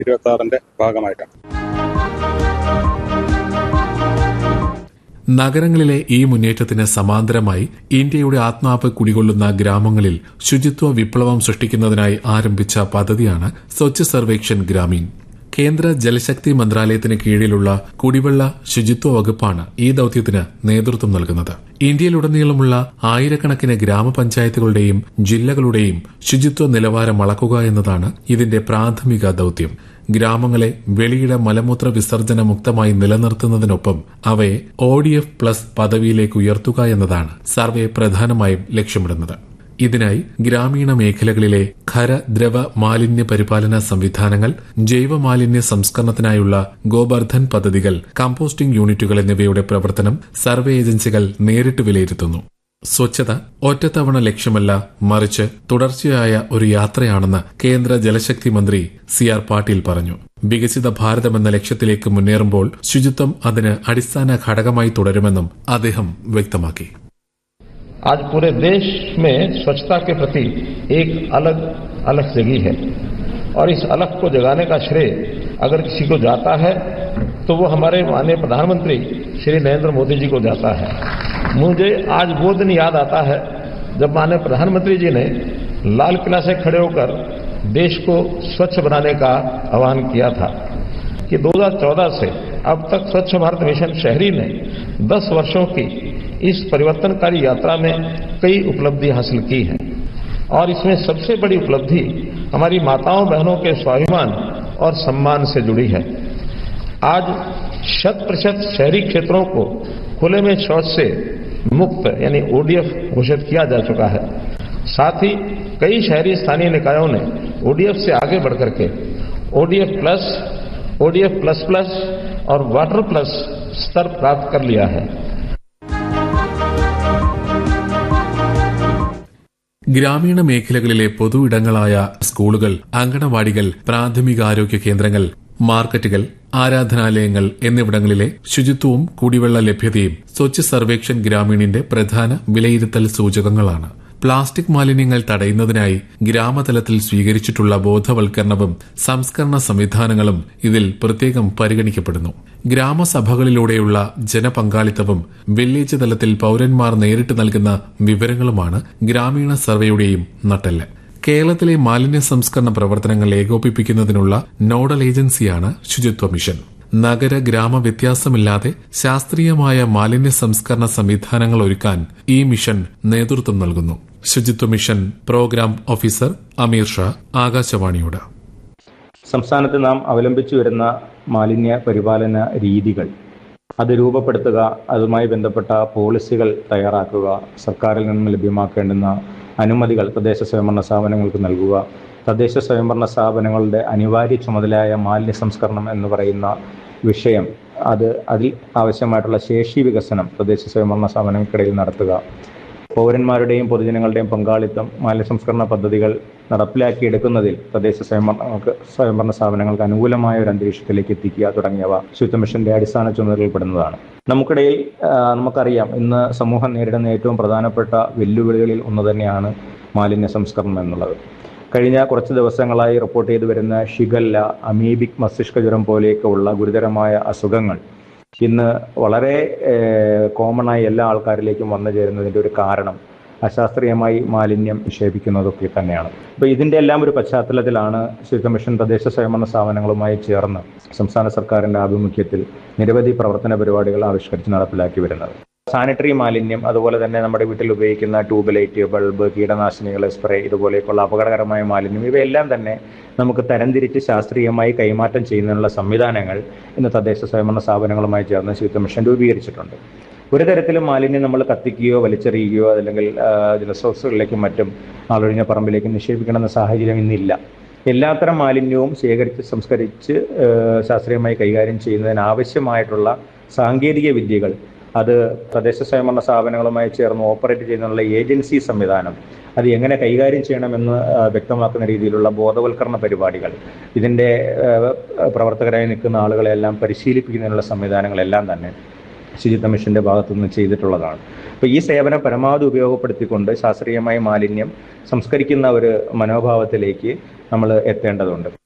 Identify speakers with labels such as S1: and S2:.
S1: ഇരുപത്തി ആറിന്റെ ഭാഗമായിട്ടാണ്
S2: നഗരങ്ങളിലെ ഈ മുന്നേറ്റത്തിന് സമാന്തരമായി ഇന്ത്യയുടെ ആത്മാവ് കുടികൊള്ളുന്ന ഗ്രാമങ്ങളിൽ ശുചിത്വ വിപ്ലവം സൃഷ്ടിക്കുന്നതിനായി ആരംഭിച്ച പദ്ധതിയാണ് സ്വച്ഛ് സർവേക്ഷൻ ഗ്രാമീൺ കേന്ദ്ര ജലശക്തി മന്ത്രാലയത്തിന് കീഴിലുള്ള കുടിവെള്ള ശുചിത്വ വകുപ്പാണ് ഈ ദൌത്യത്തിന് നേതൃത്വം നൽകുന്നത് ഇന്ത്യയിലുടനീളമുള്ള ആയിരക്കണക്കിന് ഗ്രാമപഞ്ചായത്തുകളുടെയും ജില്ലകളുടെയും ശുചിത്വ നിലവാരം അളക്കുക എന്നതാണ് ഇതിന്റെ പ്രാഥമിക ദൌത്യം ഗ്രാമങ്ങളെ വെളിയിട മലമൂത്ര വിസർജന മുക്തമായി നിലനിർത്തുന്നതിനൊപ്പം അവയെ ഒ ഡി എഫ് പ്ലസ് പദവിയിലേക്ക് ഉയർത്തുക എന്നതാണ് സർവേ പ്രധാനമായും ലക്ഷ്യമിടുന്നത് ഇതിനായി ഗ്രാമീണ മേഖലകളിലെ ഖര ദ്രവ മാലിന്യ പരിപാലന സംവിധാനങ്ങൾ ജൈവ മാലിന്യ സംസ്കരണത്തിനായുള്ള ഗോബർദ്ധൻ പദ്ധതികൾ കമ്പോസ്റ്റിംഗ് യൂണിറ്റുകൾ എന്നിവയുടെ പ്രവർത്തനം സർവേ ഏജൻസികൾ നേരിട്ട് വിലയിരുത്തുന്നു സ്വച്ഛത ഒറ്റത്തവണ ലക്ഷ്യമല്ല മറിച്ച് തുടർച്ചയായ ഒരു യാത്രയാണെന്ന് കേന്ദ്ര ജലശക്തി മന്ത്രി സി ആർ പാട്ടീൽ പറഞ്ഞു വികസിത ഭാരതം എന്ന ലക്ഷ്യത്തിലേക്ക് മുന്നേറുമ്പോൾ ശുചിത്വം അതിന് അടിസ്ഥാന ഘടകമായി തുടരുമെന്നും അദ്ദേഹം വ്യക്തമാക്കി
S3: आज पूरे देश में स्वच्छता के प्रति एक अलग अलग जगी है और इस अलग को जगाने का श्रेय अगर किसी को जाता है तो वो हमारे माननीय प्रधानमंत्री श्री नरेंद्र मोदी जी को जाता है मुझे आज वो दिन याद आता है जब माननीय प्रधानमंत्री जी ने लाल किला से खड़े होकर देश को स्वच्छ बनाने का आह्वान किया था कि 2014 से अब तक स्वच्छ भारत मिशन शहरी ने 10 वर्षों की इस परिवर्तनकारी यात्रा में कई उपलब्धि हासिल की है और इसमें सबसे बड़ी उपलब्धि हमारी माताओं बहनों के स्वाभिमान और सम्मान से जुड़ी है आज शत प्रतिशत शहरी क्षेत्रों को खुले में शौच से मुक्त यानी ओडीएफ घोषित किया जा चुका है साथ ही कई शहरी स्थानीय निकायों ने ओडीएफ से आगे बढ़कर के ODF plus ODF plus plus और वाटर प्लस स्तर प्राप्त कर लिया है
S2: ഗ്രാമീണ മേഖലകളിലെ പൊതു ഇടങ്ങളായ സ്കൂളുകൾ അങ്കണവാടികൾ പ്രാഥമികാരോഗ്യ കേന്ദ്രങ്ങൾ മാർക്കറ്റുകൾ ആരാധനാലയങ്ങൾ എന്നിവിടങ്ങളിലെ ശുചിത്വവും കുടിവെള്ള ലഭ്യതയും സ്വച്ഛ് സർവേക്ഷൻ ഗ്രാമീണിന്റെ പ്രധാന വിലയിരുത്തൽ സൂചകങ്ങളാണ് പ്ലാസ്റ്റിക് മാലിന്യങ്ങൾ തടയുന്നതിനായി ഗ്രാമതലത്തിൽ സ്വീകരിച്ചിട്ടുള്ള ബോധവൽക്കരണവും സംസ്കരണ സംവിധാനങ്ങളും ഇതിൽ പ്രത്യേകം പരിഗണിക്കപ്പെടുന്നു ഗ്രാമസഭകളിലൂടെയുള്ള ജനപങ്കാളിത്തവും വില്ലേജ് തലത്തിൽ പൌരന്മാർ നേരിട്ട് നൽകുന്ന വിവരങ്ങളുമാണ് ഗ്രാമീണ സർവേയുടെയും നട്ടെല്ല് കേരളത്തിലെ മാലിന്യ സംസ്കരണ പ്രവർത്തനങ്ങൾ ഏകോപിപ്പിക്കുന്നതിനുള്ള നോഡൽ ഏജൻസിയാണ് ശുചിത്വ മിഷൻ നഗര ഗ്രാമ വ്യത്യാസമില്ലാതെ ശാസ്ത്രീയമായ മാലിന്യ സംസ്കരണ സംവിധാനങ്ങൾ ഒരുക്കാൻ ഈ മിഷൻ നേതൃത്വം നൽകുന്നു ശുചിത്വ mission program officer Ameer Shah ആകാശവാണിയോട്
S4: സംസ്ഥാനത്ത് നാം അവലംബിച്ചു വരുന്ന മാലിന്യ പരിപാലന രീതികൾ അത് രൂപപ്പെടുത്തുക അതുമായി ബന്ധപ്പെട്ട പോളിസികൾ തയ്യാറാക്കുക സർക്കാരിൽ നിന്നും ലഭ്യമാക്കേണ്ടുന്ന അനുമതികൾ തദ്ദേശ സ്വയംഭരണ സ്ഥാപനങ്ങൾക്ക് നൽകുക തദ്ദേശ സ്വയംഭരണ സ്ഥാപനങ്ങളുടെ അനിവാര്യ ചുമതലയായ മാലിന്യ സംസ്കരണം എന്ന് പറയുന്ന വിഷയം അത് അതിൽ ആവശ്യമായിട്ടുള്ള ശേഷി വികസനം തദ്ദേശ സ്വയംഭരണ സ്ഥാപനങ്ങൾക്കിടയിൽ നടത്തുക പൗരന്മാരുടെയും പൊതുജനങ്ങളുടെയും പങ്കാളിത്തം മാലിന്യ സംസ്കരണ പദ്ധതികൾ നടപ്പിലാക്കിയെടുക്കുന്നതിൽ തദ്ദേശ സ്വയംഭരണങ്ങൾക്ക് സ്വയംഭരണ സ്ഥാപനങ്ങൾക്ക് അനുകൂലമായ ഒരു അന്തരീക്ഷത്തിലേക്ക് എത്തിക്കുക തുടങ്ങിയവ ശുചിത്വ മിഷന്റെ അടിസ്ഥാന ചുമതലയിൽപ്പെടുന്നതാണ് നമുക്കിടയിൽ ആ, നമുക്കറിയാം ഇന്ന് സമൂഹം നേരിടുന്ന ഏറ്റവും പ്രധാനപ്പെട്ട വെല്ലുവിളികളിൽ ഒന്ന് തന്നെയാണ് മാലിന്യ സംസ്കരണം എന്നുള്ളത് കഴിഞ്ഞ കുറച്ച് ദിവസങ്ങളായി റിപ്പോർട്ട് ചെയ്തു വരുന്ന ഷിഗല്ല അമീബിക് മസ്തിഷ്ക ജ്വരം പോലെയൊക്കെ ഉള്ള ഗുരുതരമായ അസുഖങ്ങൾ ഇന്ന് വളരെ കോമണായി എല്ലാ ആൾക്കാരിലേക്കും വന്നു ചേരുന്നതിൻ്റെ ഒരു കാരണം അശാസ്ത്രീയമായി മാലിന്യം നിക്ഷേപിക്കുന്നതൊക്കെ തന്നെയാണ് അപ്പോൾ ഇതിൻ്റെ എല്ലാം ഒരു പശ്ചാത്തലത്തിലാണ് ശുചിത്വ മിഷൻ തദ്ദേശ സ്വയംഭരണ സ്ഥാപനങ്ങളുമായി ചേർന്ന് സംസ്ഥാന സർക്കാരിൻ്റെ ആഭിമുഖ്യത്തിൽ നിരവധി പ്രവർത്തന പരിപാടികൾ ആവിഷ്കരിച്ച് നടപ്പിലാക്കി വരുന്നത് സാനിറ്ററി മാലിന്യം അതുപോലെ തന്നെ നമ്മുടെ വീട്ടിൽ ഉപയോഗിക്കുന്ന ട്യൂബ് ലൈറ്റ് ബൾബ് കീടനാശിനികൾ സ്പ്രേ ഇതുപോലെയൊക്കെയുള്ള അപകടകരമായ മാലിന്യം ഇവയെല്ലാം തന്നെ നമുക്ക് തരംതിരിച്ച് ശാസ്ത്രീയമായി കൈമാറ്റം ചെയ്യുന്നതിനുള്ള സംവിധാനങ്ങൾ ഇന്ന് തദ്ദേശ സ്വയംഭരണ സ്ഥാപനങ്ങളുമായി ചേർന്ന് ശുചിത്വ മിഷൻ രൂപീകരിച്ചിട്ടുണ്ട് ഒരു തരത്തിലും മാലിന്യം നമ്മൾ കത്തിക്കുകയോ വലിച്ചെറിയുകയോ അല്ലെങ്കിൽ ജലസ്രോതസ്സുകളിലേക്കും മറ്റും ആളൊഴിഞ്ഞ പറമ്പിലേക്കും നിക്ഷേപിക്കണമെന്ന സാഹചര്യം ഇന്നില്ല എല്ലാത്തരം മാലിന്യവും ശേഖരിച്ച് സംസ്കരിച്ച് ഏഹ്, ശാസ്ത്രീയമായി കൈകാര്യം ചെയ്യുന്നതിന് ആവശ്യമായിട്ടുള്ള സാങ്കേതിക വിദ്യകൾ അത് തദ്ദേശ സ്വയംഭരണ സ്ഥാപനങ്ങളുമായി ചേർന്ന് ഓപ്പറേറ്റ് ചെയ്യുന്നതിനുള്ള ഏജൻസി സംവിധാനം അത് എങ്ങനെ കൈകാര്യം ചെയ്യണമെന്ന് ആ, വ്യക്തമാക്കുന്ന രീതിയിലുള്ള ബോധവൽക്കരണ പരിപാടികൾ ഇതിൻ്റെ ആ, പ്രവർത്തകരായി നിൽക്കുന്ന ആളുകളെല്ലാം പരിശീലിപ്പിക്കുന്നതിനുള്ള സംവിധാനങ്ങളെല്ലാം തന്നെ ശുചിത്വ മിഷന്റെ ഭാഗത്തു നിന്ന് ചെയ്തിട്ടുള്ളതാണ് അപ്പോൾ ഈ സേവനം പരമാവധി ഉപയോഗപ്പെടുത്തിക്കൊണ്ട് ശാസ്ത്രീയമായ മാലിന്യം സംസ്കരിക്കുന്ന ഒരു മനോഭാവത്തിലേക്ക് നമ്മൾ എത്തേണ്ടതുണ്ട്